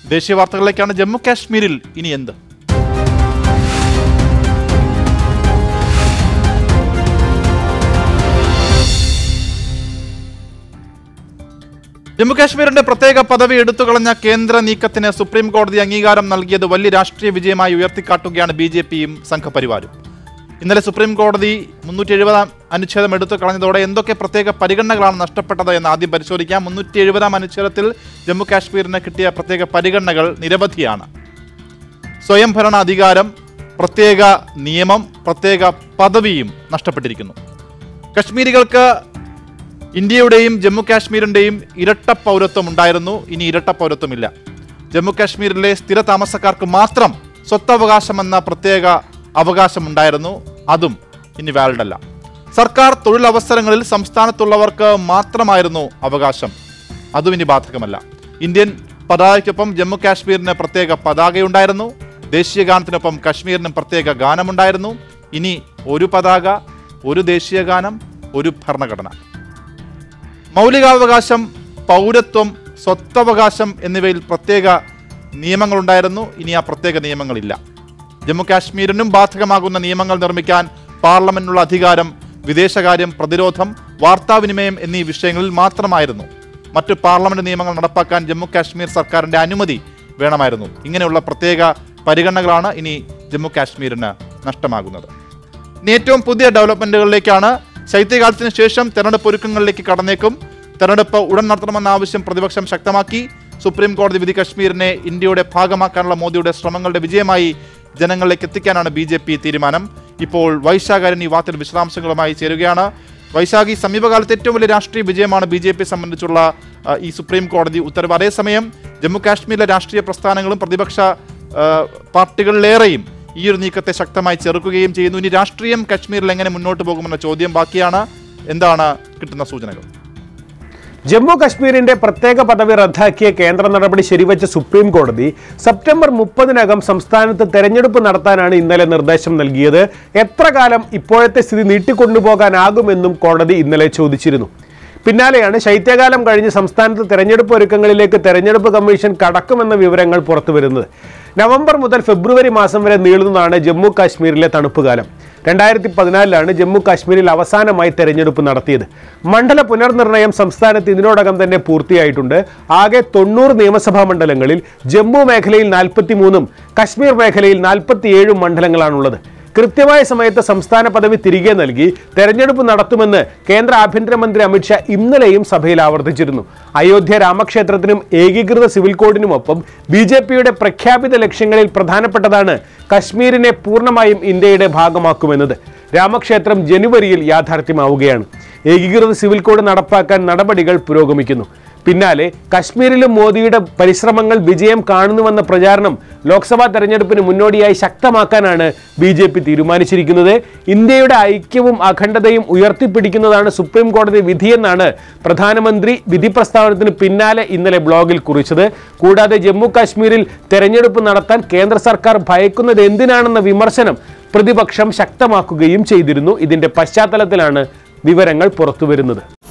ദേശീയ വാർത്തകളിലേക്കാണ് ജമ്മു കാശ്മീരിൽ ഇനി എന്ത് ജമ്മുകാശ്മീരിന്റെ പ്രത്യേക പദവി എടുത്തുകളഞ്ഞ കേന്ദ്ര നീക്കത്തിന് സുപ്രീം കോടതി അംഗീകാരം നൽകിയത് വലിയ രാഷ്ട്രീയ വിജയമായി ഉയർത്തിക്കാട്ടുകയാണ് ബി ജെ പിയും സംഘപരിവാരും ഇന്നലെ സുപ്രീം കോടതി മുന്നൂറ്റി എഴുപതാം അനുച്ഛേദം എടുത്തു കളഞ്ഞതോടെ എന്തൊക്കെ പ്രത്യേക പരിഗണനകളാണ് നഷ്ടപ്പെട്ടത് എന്ന് ആദ്യം പരിശോധിക്കാം മുന്നൂറ്റി എഴുപതാം അനുച്ഛേദത്തിൽ ജമ്മു കാശ്മീരിന് കിട്ടിയ പ്രത്യേക പരിഗണനകൾ നിരവധിയാണ് സ്വയംഭരണ അധികാരം പ്രത്യേക നിയമം പ്രത്യേക പദവിയും നഷ്ടപ്പെട്ടിരിക്കുന്നു കശ്മീരികൾക്ക് ഇന്ത്യയുടെയും ജമ്മു കാശ്മീരിന്റെയും ഇരട്ട പൗരത്വം ഉണ്ടായിരുന്നു ഇനി ഇരട്ട പൗരത്വമില്ല ജമ്മു കാശ്മീരിലെ സ്ഥിര താമസക്കാർക്ക് മാത്രം സ്വത്തവകാശമെന്ന പ്രത്യേക അവകാശമുണ്ടായിരുന്നു അതും ഇനി വാലിഡ് അല്ല സർക്കാർ തൊഴിലവസരങ്ങളിൽ സംസ്ഥാനത്തുള്ളവർക്ക് മാത്രമായിരുന്നു അവകാശം അതും ഇനി ബാധകമല്ല ഇന്ത്യൻ പതാകയ്ക്കൊപ്പം ജമ്മു കാശ്മീരിന് പ്രത്യേക പതാകയുണ്ടായിരുന്നു ദേശീയ ഗാനത്തിനൊപ്പം കശ്മീരിനും പ്രത്യേക ഗാനമുണ്ടായിരുന്നു ഇനി ഒരു പതാക ഒരു ദേശീയ ഗാനം ഒരു ഭരണഘടന മൗലികാവകാശം പൗരത്വം സ്വത്തവകാശം എന്നിവയിൽ പ്രത്യേക നിയമങ്ങളുണ്ടായിരുന്നു ഇനി ആ പ്രത്യേക നിയമങ്ങളില്ല ജമ്മു കാശ്മീരിനും ബാധകമാകുന്ന നിയമങ്ങൾ നിർമ്മിക്കാൻ പാർലമെന്റിനുള്ള അധികാരം വിദേശകാര്യം പ്രതിരോധം വാർത്താവിനിമയം എന്നീ വിഷയങ്ങളിൽ മാത്രമായിരുന്നു മറ്റു പാർലമെന്റ് നിയമങ്ങൾ നടപ്പാക്കാൻ ജമ്മു കാശ്മീർ സർക്കാരിന്റെ അനുമതി വേണമായിരുന്നു ഇങ്ങനെയുള്ള പ്രത്യേക പരിഗണനകളാണ് ഇനി ജമ്മു കാശ്മീരിന് നഷ്ടമാകുന്നത് ഇനി ഏറ്റവും പുതിയ ഡെവലപ്മെന്റുകളിലേക്കാണ് ശൈത്യകാലത്തിന് ശേഷം തെരഞ്ഞെടുപ്പ് ഒരുക്കങ്ങളിലേക്ക് കടന്നേക്കും തെരഞ്ഞെടുപ്പ് ഉടൻ നടത്തണമെന്ന ആവശ്യം പ്രതിപക്ഷം ശക്തമാക്കി സുപ്രീം കോടതി വിധി കശ്മീരിനെ ഇന്ത്യയുടെ ഭാഗമാക്കാനുള്ള മോദിയുടെ ശ്രമങ്ങളുടെ വിജയമായി ജനങ്ങളിലേക്ക് എത്തിക്കാനാണ് ബി ജെ പി തീരുമാനം ഇപ്പോൾ വൈശാഖരൻ ഈ വാർത്തയിൽ വിശദാംശങ്ങളുമായി ചേരുകയാണ് വൈശാഖി സമീപകാലത്ത് ഏറ്റവും വലിയ രാഷ്ട്രീയ വിജയമാണ് ബി ജെ പി സംബന്ധിച്ചുള്ള ആ, ഈ സുപ്രീം കോടതി ഉത്തരവ് അതേസമയം ജമ്മു കാശ്മീരിലെ രാഷ്ട്രീയ പ്രസ്ഥാനങ്ങളും പ്രതിപക്ഷ ആ, പാർട്ടികളിലേറെയും ഈ ഒരു നീക്കത്തെ ശക്തമായി ചെറുക്കുകയും ചെയ്യുന്നു ഇനി രാഷ്ട്രീയം കശ്മീരിൽ എങ്ങനെ മുന്നോട്ട് പോകുമെന്ന ചോദ്യം ബാക്കിയാണ് എന്താണ് കിട്ടുന്ന സൂചനകൾ ജമ്മു കശ്മീരിന്റെ പ്രത്യേക പദവി റദ്ദാക്കിയ കേന്ദ്ര നടപടി ശരിവച്ച സുപ്രീം കോടതി സെപ്റ്റംബർ മുപ്പതിനകം സംസ്ഥാനത്ത് തെരഞ്ഞെടുപ്പ് നടത്താനാണ് ഇന്നലെ നിർദ്ദേശം നൽകിയത് എത്ര കാലം ഇപ്പോഴത്തെ സ്ഥിതി നീട്ടിക്കൊണ്ടുപോകാനാകുമെന്നും കോടതി ഇന്നലെ ചോദിച്ചിരുന്നു പിന്നാലെയാണ് ശൈത്യകാലം കഴിഞ്ഞ് സംസ്ഥാനത്ത് തെരഞ്ഞെടുപ്പ് ഒരുക്കങ്ങളിലേക്ക് തെരഞ്ഞെടുപ്പ് കമ്മീഷൻ കടക്കുമെന്ന വിവരങ്ങൾ പുറത്തുവരുന്നത് നവംബർ മുതൽ ഫെബ്രുവരി മാസം വരെ നീളുന്നതാണ് ജമ്മു കാശ്മീരിലെ തണുപ്പ് കാലം രണ്ടായിരത്തി പതിനാലിലാണ് ജമ്മു കാശ്മീരിൽ അവസാനമായി തെരഞ്ഞെടുപ്പ് നടത്തിയത് മണ്ഡല പുനർനിർണയം സംസ്ഥാനത്ത് ഇതിനോടകം തന്നെ പൂർത്തിയായിട്ടുണ്ട് ആകെ തൊണ്ണൂറ് നിയമസഭാ മണ്ഡലങ്ങളിൽ ജമ്മു മേഖലയിൽ നാൽപ്പത്തി മൂന്നും കശ്മീർ മേഖലയിൽ നാൽപ്പത്തിയേഴും മണ്ഡലങ്ങളാണുള്ളത് കൃത്യമായ സമയത്ത് സംസ്ഥാന പദവി തിരികെ നൽകി തെരഞ്ഞെടുപ്പ് നടത്തുമെന്ന് കേന്ദ്ര ആഭ്യന്തരമന്ത്രി അമിത്ഷാ ഇന്നലെയും സഭയിൽ ആവർത്തിച്ചിരുന്നു അയോധ്യ രാമക്ഷേത്രത്തിനും ഏകീകൃത സിവിൽ കോഡിനുമൊപ്പം ബി ജെ പിയുടെ പ്രഖ്യാപിത ലക്ഷ്യങ്ങളിൽ പ്രധാനപ്പെട്ടതാണ് കശ്മീരിനെ പൂർണ്ണമായും ഇന്ത്യയുടെ ഭാഗമാക്കുമെന്നത് രാമക്ഷേത്രം ജനുവരിയിൽ യാഥാർത്ഥ്യമാവുകയാണ് ഏകീകൃത സിവിൽ കോഡ് നടപ്പാക്കാൻ നടപടികൾ പുരോഗമിക്കുന്നു പിന്നാലെ കശ്മീരിലും മോദിയുടെ പരിശ്രമങ്ങൾ വിജയം കാണുന്നുവെന്ന പ്രചാരണം ലോക്സഭാ തെരഞ്ഞെടുപ്പിന് മുന്നോടിയായി ശക്തമാക്കാനാണ് ബി ജെ പി തീരുമാനിച്ചിരിക്കുന്നത് ഇന്ത്യയുടെ ഐക്യവും അഖണ്ഡതയും ഉയർത്തിപ്പിടിക്കുന്നതാണ് സുപ്രീം കോടതി വിധിയെന്നാണ് പ്രധാനമന്ത്രി വിധി പ്രസ്താവനത്തിന് പിന്നാലെ ഇന്നലെ ബ്ലോഗിൽ കുറിച്ചത് കൂടാതെ ജമ്മു കാശ്മീരിൽ തെരഞ്ഞെടുപ്പ് നടത്താൻ കേന്ദ്ര സർക്കാർ ഭയക്കുന്നത് എന്തിനാണെന്ന വിമർശനം പ്രതിപക്ഷം ശക്തമാക്കുകയും ചെയ്തിരുന്നു ഇതിന്റെ പശ്ചാത്തലത്തിലാണ് വിവരങ്ങൾ പുറത്തുവരുന്നത്